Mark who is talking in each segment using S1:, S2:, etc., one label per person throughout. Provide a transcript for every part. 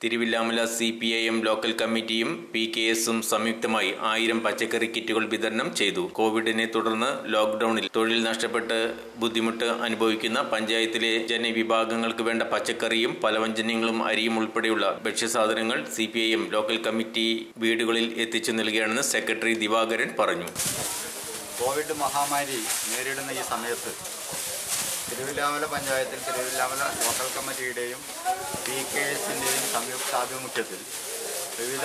S1: Thiruvilwamala C P I M local കമ്മിറ്റിയും P K എസും സംയുക്തമായി ആയിരം പച്ചക്കറി കിറ്റുകൾ വിതരണം ചെയ്തു കോവിഡിനെ തുടർന്ന് ലോക്ഡൌണിൽ തൊഴിൽ നഷ്ടപ്പെട്ട് ബുദ്ധിമുട്ട് അനുഭവിക്കുന്ന പഞ്ചായത്തിലെ ജനവിഭാഗങ്ങൾക്ക് വേണ്ട പച്ചക്കറിയും പലവ്യഞ്ജനങ്ങളും അരിയും ഉൾപ്പെടെയുള്ള ഭക്ഷ്യസാധനങ്ങൾ C P I M local committee വീടുകളിൽ എത്തിച്ചു നൽകുകയാണെന്ന് സെക്രട്ടറി ദിവാകരൻ പറഞ്ഞു
S2: കോവിഡ് മഹാമാരി നേരിടുന്ന ഈ സമയത്ത് തിരുവില്ലാമല പഞ്ചായത്തിൽ തിരുവില്ലാമല ലോക്കൽ കമ്മിറ്റിയുടെയും പി കെ എസിൻ്റെയും സംയുക്താഭിമുഖ്യത്തിൽ വിവിധ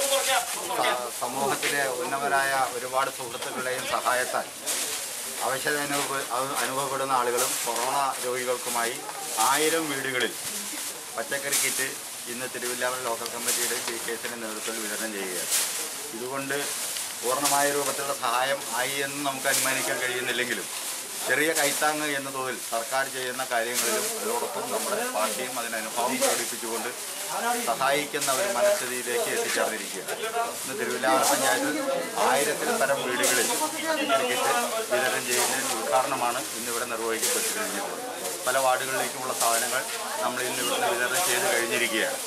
S2: സ- സമൂഹത്തിലെ ഉന്നതരായ ഒരുപാട് സുഹൃത്തുക്കളുടെയും സഹായത്താൽ അവശത അനുഭവ അവ- അനുഭവപ്പെടുന്ന ആളുകളും കൊറോണ രോഗികൾക്കുമായി ആയിരം വീടുകളിൽ പച്ചക്കറി കിറ്റ് ഇന്ന് തിരുവില്ലാമല ലോക്കൽ കമ്മിറ്റിയുടെ പി കെ എസിൻ്റെ നേതൃത്വത്തിൽ വിതരണം ചെയ്യുകയാണ് ഇതുകൊണ്ട് പൂർണ്ണമായ രൂപത്തിലുള്ള സഹായം ആയി എന്ന് നമുക്ക് അനുമാനിക്കാൻ കഴിയുന്നില്ലെങ്കിലും ചെറിയ കൈത്താങ്ങ് എന്ന തോതിൽ സർക്കാർ ചെയ്യുന്ന കാര്യങ്ങളിലും അതോടൊപ്പം നമ്മുടെ പാർട്ടിയും അതിന് അനുഭവം പ്രകടിപ്പിച്ചുകൊണ്ട് സഹായിക്കുന്ന ഒരു മനസ്ഥിതിയിലേക്ക് എത്തിച്ചേർന്നിരിക്കുകയാണ് ഇന്ന് തിരുവില്ലാമല പഞ്ചായത്തിൽ ആയിരത്തിൽ പരം വീടുകളിൽ കിറ്റ് വിതരണം ചെയ്യുന്നതിന് ഉദ്ഘാടനമാണ് ഇന്നിവിടെ നിർവഹിക്കപ്പെട്ടിരിക്കുന്നത് പല വാർഡുകളിലേക്കുമുള്ള സാധനങ്ങൾ നമ്മൾ ഇന്ന് ഇവിടുന്ന് വിതരണം ചെയ്ത് കഴിഞ്ഞിരിക്കുകയാണ്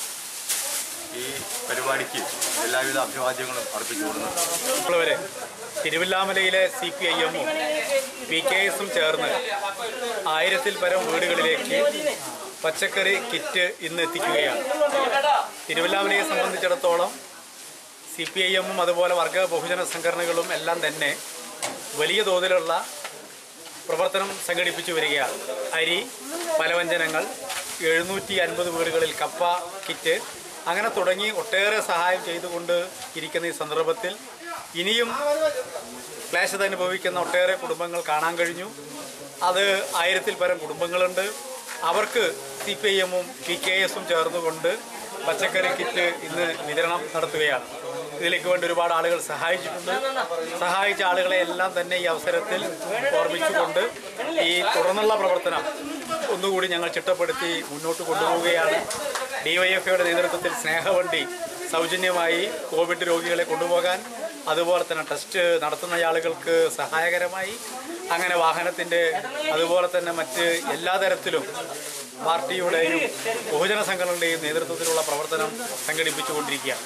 S2: ഈ പരിപാടിക്ക് എല്ലാവിധ അഭിവാദ്യങ്ങളും അർപ്പിച്ചുകൊള്ളുന്നു
S3: ഉള്ളവരെ തിരുവില്ലാമലയിലെ സി പി ഐ എമ്മും പി കെ എസും ചേർന്ന് ആയിരത്തിൽ പരം വീടുകളിലേക്ക് പച്ചക്കറി കിറ്റ് ഇന്ന് എത്തിക്കുകയാണ് തിരുവില്ലാമലയെ സംബന്ധിച്ചിടത്തോളം സി പി ഐ എമ്മും അതുപോലെ വർഗ ബഹുജന സംഘടനകളും എല്ലാം തന്നെ വലിയ തോതിലുള്ള പ്രവർത്തനം സംഘടിപ്പിച്ചു വരികയാണ് അരി പലവ്യഞ്ജനങ്ങൾ എഴുന്നൂറ്റി അൻപത് വീടുകളിൽ കപ്പ കിറ്റ് അങ്ങനെ തുടങ്ങി ഒട്ടേറെ സഹായം ചെയ്തുകൊണ്ട് ഇരിക്കുന്ന ഈ സന്ദർഭത്തിൽ ഇനിയും ക്ലേശത അനുഭവിക്കുന്ന ഒട്ടേറെ കുടുംബങ്ങൾ കാണാൻ കഴിഞ്ഞു അത് ആയിരത്തിൽ പരം കുടുംബങ്ങളുണ്ട് അവർക്ക് സി പി ഐ എമ്മും പി കെ എസും ചേർന്നുകൊണ്ട് പച്ചക്കറി കിറ്റ് ഇന്ന് വിതരണം നടത്തുകയാണ് ഇതിലേക്ക് വേണ്ടി ഒരുപാട് ആളുകൾ സഹായിച്ചിട്ടുണ്ട് സഹായിച്ച ആളുകളെ എല്ലാം തന്നെ ഈ അവസരത്തിൽ ഓർമ്മിച്ചുകൊണ്ട് ഈ തുടർന്നുള്ള പ്രവർത്തനം ഒന്നുകൂടി ഞങ്ങൾ ചിട്ടപ്പെടുത്തി മുന്നോട്ട് കൊണ്ടുപോവുകയാണ് ഡിവൈഎഫ്ഐയുടെ നേതൃത്വത്തിൽ സ്നേഹവണ്ടി സൗജന്യമായി കോവിഡ് രോഗികളെ കൊണ്ടുപോകാൻ അതുപോലെ തന്നെ ടെസ്റ്റ് നടത്തുന്ന ആളുകൾക്ക് സഹായകരമായി അങ്ങനെ വാഹനത്തിൻ്റെ അതുപോലെ തന്നെ മറ്റ് എല്ലാ തരത്തിലും പാർട്ടിയുടെയും ബഹുജന സംഘടനകളുടെയും നേതൃത്വത്തിലുള്ള പ്രവർത്തനം സംഘടിപ്പിച്ചുകൊണ്ടിരിക്കുകയാണ്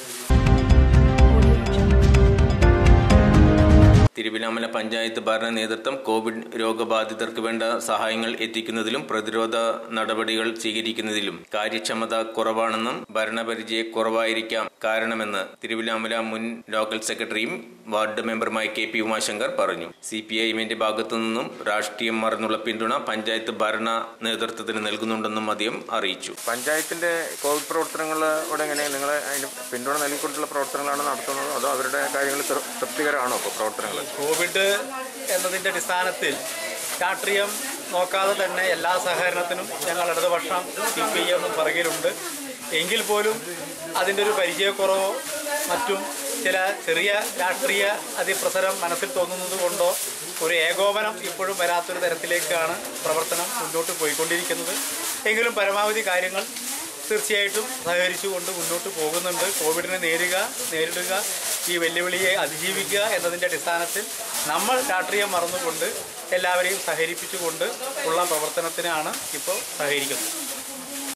S1: തിരുവിലാമല പഞ്ചായത്ത് ഭരണ നേതൃത്വം കോവിഡ് രോഗബാധിതർക്ക് വേണ്ട സഹായങ്ങൾ എത്തിക്കുന്നതിലും പ്രതിരോധ നടപടികൾ സ്വീകരിക്കുന്നതിലും കാര്യക്ഷമത കുറവാണെന്നും ഭരണപരിചയ കുറവായിരിക്കാം കാരണമെന്ന് തിരുവിലാമല മുൻ ലോക്കൽ സെക്രട്ടറിയും വാർഡ് മെമ്പറുമായ കെ പി ഉമാശങ്കർ പറഞ്ഞു സി പി ഐ എമ്മിന്റെ ഭാഗത്തു നിന്നും രാഷ്ട്രീയം മറന്നുള്ള പിന്തുണ പഞ്ചായത്ത് ഭരണ നേതൃത്വത്തിന് നൽകുന്നുണ്ടെന്നും അദ്ദേഹം അറിയിച്ചു
S4: പഞ്ചായത്തിന്റെ കോവിഡ് പ്രവർത്തനങ്ങളോട് എങ്ങനെ നിങ്ങൾ അതിന് പിന്തുണ നൽകിക്കൊണ്ടുള്ള പ്രവർത്തനങ്ങളാണ് നടത്തുന്നത് അതോ അവരുടെ കാര്യങ്ങൾ തൃ- തൃപ്തികരമാണോ ഇപ്പോൾ പ്രവർത്തനങ്ങൾ
S3: കോവിഡ് എന്നതിൻ്റെ അടിസ്ഥാനത്തിൽ രാഷ്ട്രീയം നോക്കാതെ തന്നെ എല്ലാ സഹകരണത്തിനും ഞങ്ങൾ ഇടതുപക്ഷം സി പി ഐ എമ്മും പിറകിലുണ്ട് എങ്കിൽ പോലും അതിൻ്റെ ഒരു പരിചയക്കുറവോ മറ്റും ചില ചെറിയ രാഷ്ട്രീയ അതിപ്രസരം മനസ്സിൽ തോന്നുന്നത് കൊണ്ടോ ഒരു ഏകോപനം ഇപ്പോഴും വരാത്തൊരു തരത്തിലേക്കാണ് പ്രവർത്തനം മുന്നോട്ട് പോയിക്കൊണ്ടിരിക്കുന്നത് എങ്കിലും പരമാവധി കാര്യങ്ങൾ തീർച്ചയായിട്ടും സഹകരിച്ചുകൊണ്ട് മുന്നോട്ട് പോകുന്നുണ്ട് കോവിഡിനെ നേരുക നേരിടുക ഈ വെല്ലുവിളിയെ അതിജീവിക്കുക എന്നതിൻ്റെ അടിസ്ഥാനത്തിൽ നമ്മൾ രാഷ്ട്രീയം മറന്നുകൊണ്ട് എല്ലാവരെയും സഹകരിപ്പിച്ചുകൊണ്ട് ഉള്ള പ്രവർത്തനത്തിനാണ് ഇപ്പോൾ സഹകരിക്കുന്നത്